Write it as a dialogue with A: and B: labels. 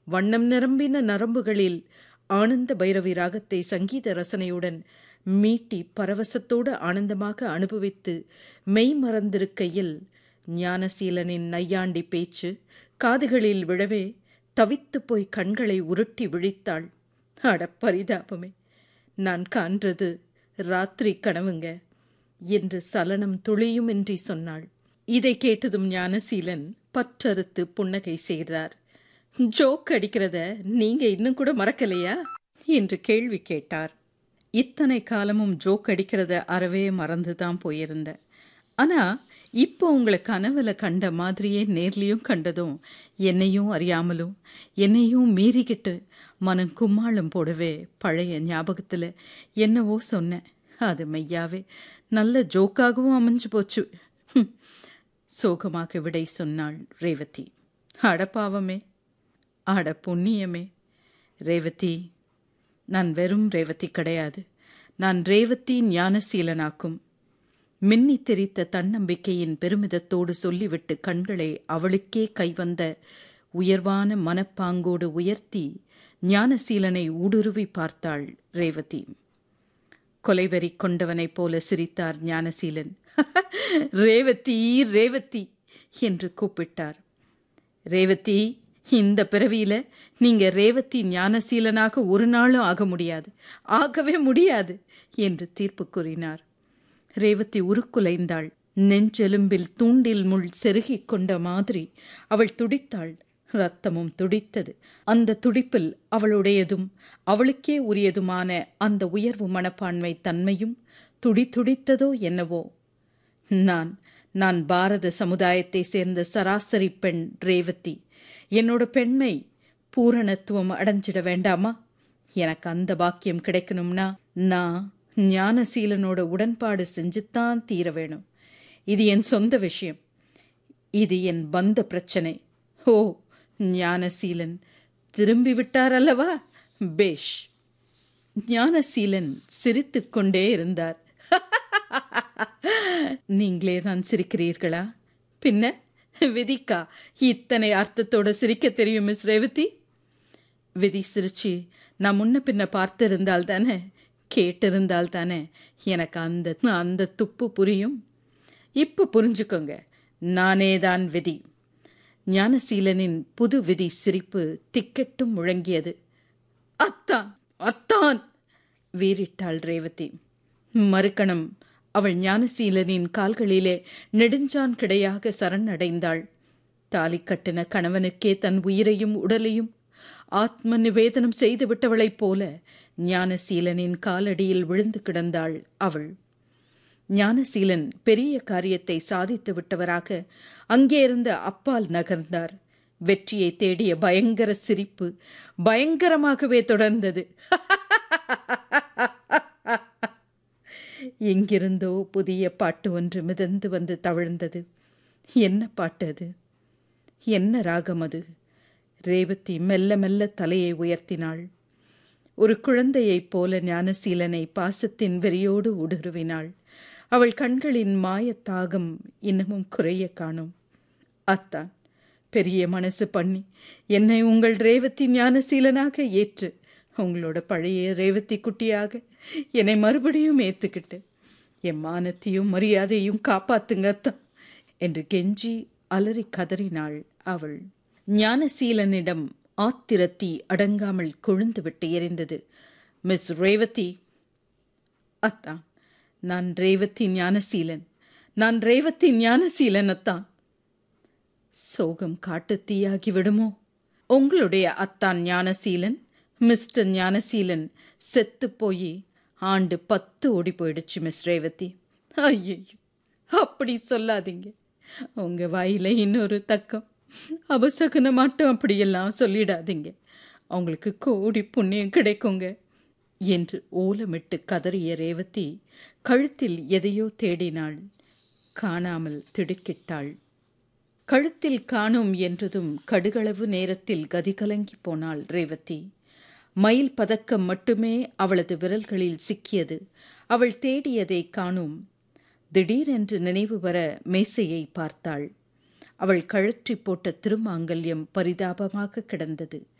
A: வண்ணம் நிரம்பின நரம்புகளில் ஆனந்த பைரவி ராகத்தை சங்கீத ரசனையுடன் மீட்டி பரவசத்தோடு ஆனந்தமாக அனுபவித்து மெய் மறந்திருக்கையில் ஞானசீலனின் நையாண்டி பேச்சு காதுகளில் விழவே தவித்து போய் கண்களை உருட்டி விழித்தாள் அட பரிதாபமே நான் காண்றது ராத்திரி கனவுங்க என்று சலனம் துளியுமின்றி சொன்னாள் இதை கேட்டதும் ஞானசீலன் பற்றறுத்து புன்னகை செய்தார் ஜோக் அடிக்கிறத நீங்க இன்னும் கூட மறக்கலையா என்று கேள்வி கேட்டார் இத்தனை காலமும் ஜோக் அடிக்கிறத அறவே மறந்துதான் போயிருந்தேன் ஆனா இப்போ உங்களை கனவுல கண்ட மாதிரியே நேர்லையும் கண்டதும் என்னையும் அறியாமலும் என்னையும் மீறிக்கிட்டு மனம் கும்மாளம் போடவே பழைய ஞாபகத்தில் என்னவோ சொன்னேன் அது மெய்யாவே நல்ல ஜோக்காகவும் அமைஞ்சு போச்சு ஹம். சோகமாக விடை சொன்னாள் ரேவதி அடப்பாவமே அட புண்ணியமே ரேவதி நான் வெறும் ரேவதி கிடையாது நான் ரேவதி ஞானசீலனாக்கும் மின்னி தெரித்த தன்னம்பிக்கையின் பெருமிதத்தோடு சொல்லிவிட்டு கண்களை அவளுக்கே கைவந்த உயர்வான மனப்பாங்கோடு உயர்த்தி ஞானசீலனை ஊடுருவி பார்த்தாள் ரேவதி கொலைவெறி கொண்டவனைப் போல சிரித்தார் ஞானசீலன் ரேவதி ரேவதி என்று கூப்பிட்டார் ரேவதி இந்த பிறவியில நீங்க ரேவதி ஞானசீலனாக ஒரு நாளும் ஆக முடியாது ஆகவே முடியாது என்று தீர்ப்பு கூறினார் ரேவதி உருக்குலைந்தாள் நெஞ்செலும்பில் தூண்டில் முள் செருகிக் கொண்ட மாதிரி அவள் துடித்தாள் ரத்தமும் துடித்தது அந்த துடிப்பில் அவளுடையதும் அவளுக்கே உரியதுமான அந்த உயர்வு மனப்பான்மை தன்மையும் துடி துடித்ததோ என்னவோ நான் நான் பாரத சமுதாயத்தை சேர்ந்த சராசரி பெண் ரேவதி என்னோட பெண்மை பூரணத்துவம் அடைஞ்சிட வேண்டாமா எனக்கு அந்த பாக்கியம் கிடைக்கணும்னா நான் ஞானசீலனோட உடன்பாடு செஞ்சுத்தான் தீர வேணும் இது என் சொந்த விஷயம் இது என் பந்த பிரச்சனை ஓ ஞானசீலன் திரும்பி விட்டார் அல்லவா பேஷ் ஞானசீலன் சிரித்துக்கொண்டே இருந்தார் நீங்களே தான் சிரிக்கிறீர்களா பின்ன விதிக்கா இத்தனை அர்த்தத்தோட சிரிக்க தெரியும் மிஸ் ரேவதி விதி சிரிச்சு நான் முன்ன பின்ன பார்த்திருந்தால் தானே கேட்டிருந்தால் தானே எனக்கு அந்த அந்த துப்பு புரியும் இப்போ புரிஞ்சுக்கோங்க நானே தான் விதி ஞானசீலனின் புது விதி சிரிப்பு திக்கெட்டும் முழங்கியது அத்தான் அத்தான் வீறிட்டாள் ரேவதி மறுக்கணம் அவள் ஞானசீலனின் கால்களிலே நெடுஞ்சான் கிடையாக சரணடைந்தாள் தாலி கட்டின கணவனுக்கே தன் உயிரையும் உடலையும் ஆத்ம நிவேதனம் செய்து விட்டவளைப் போல ஞானசீலனின் காலடியில் விழுந்து கிடந்தாள் அவள் ஞானசீலன் பெரிய காரியத்தை சாதித்து விட்டவராக அங்கே இருந்த அப்பால் நகர்ந்தார் வெற்றியை தேடிய பயங்கர சிரிப்பு பயங்கரமாகவே தொடர்ந்தது எங்கிருந்தோ புதிய பாட்டு ஒன்று மிதந்து வந்து தவழ்ந்தது என்ன பாட்டு அது என்ன ராகம் அது ரேவதி மெல்ல மெல்ல தலையை உயர்த்தினாள் ஒரு குழந்தையைப் போல ஞானசீலனை பாசத்தின் வெறியோடு ஊடுருவினாள் அவள் கண்களின் மாயத்தாகம் இன்னமும் குறைய காணும் அத்தான் பெரிய மனசு பண்ணி என்னை உங்கள் ரேவதி ஞானசீலனாக ஏற்று உங்களோட பழைய ரேவதி குட்டியாக என்னை மறுபடியும் ஏத்துக்கிட்டு என் மானத்தையும் மரியாதையும் காப்பாத்துங்க அத்தான் என்று கெஞ்சி அலறி கதறினாள் அவள் ஞானசீலனிடம் ஆத்திரத்தி அடங்காமல் கொழுந்து விட்டு எரிந்தது மிஸ் ரேவதி அத்தான் நான் ரேவதி ஞானசீலன் நான் ரேவதி ஞானசீலன் அத்தான் சோகம் காட்டுத்தீயாகி விடுமோ உங்களுடைய அத்தான் ஞானசீலன் மிஸ்டர் ஞானசீலன் செத்து போய் ஆண்டு பத்து ஓடி போயிடுச்சு மிஸ் ரேவதி ஐயோ அப்படி சொல்லாதீங்க உங்க வாயில இன்னொரு தக்கம் அபசகுன மட்டும் அப்படியெல்லாம் சொல்லிடாதீங்க அவங்களுக்கு கோடி புண்ணியம் கிடைக்குங்க என்று ஓலமிட்டு கதறிய ரேவதி கழுத்தில் எதையோ தேடினாள் காணாமல் திடுக்கிட்டாள் கழுத்தில் காணோம் என்றதும் கடுகளவு நேரத்தில் கதிகலங்கி போனாள் ரேவதி மயில் பதக்கம் மட்டுமே அவளது விரல்களில் சிக்கியது அவள் தேடியதை காணோம் திடீரென்று நினைவு வர மேசையை பார்த்தாள் அவள் கழற்றி போட்ட திருமாங்கல்யம் பரிதாபமாக கிடந்தது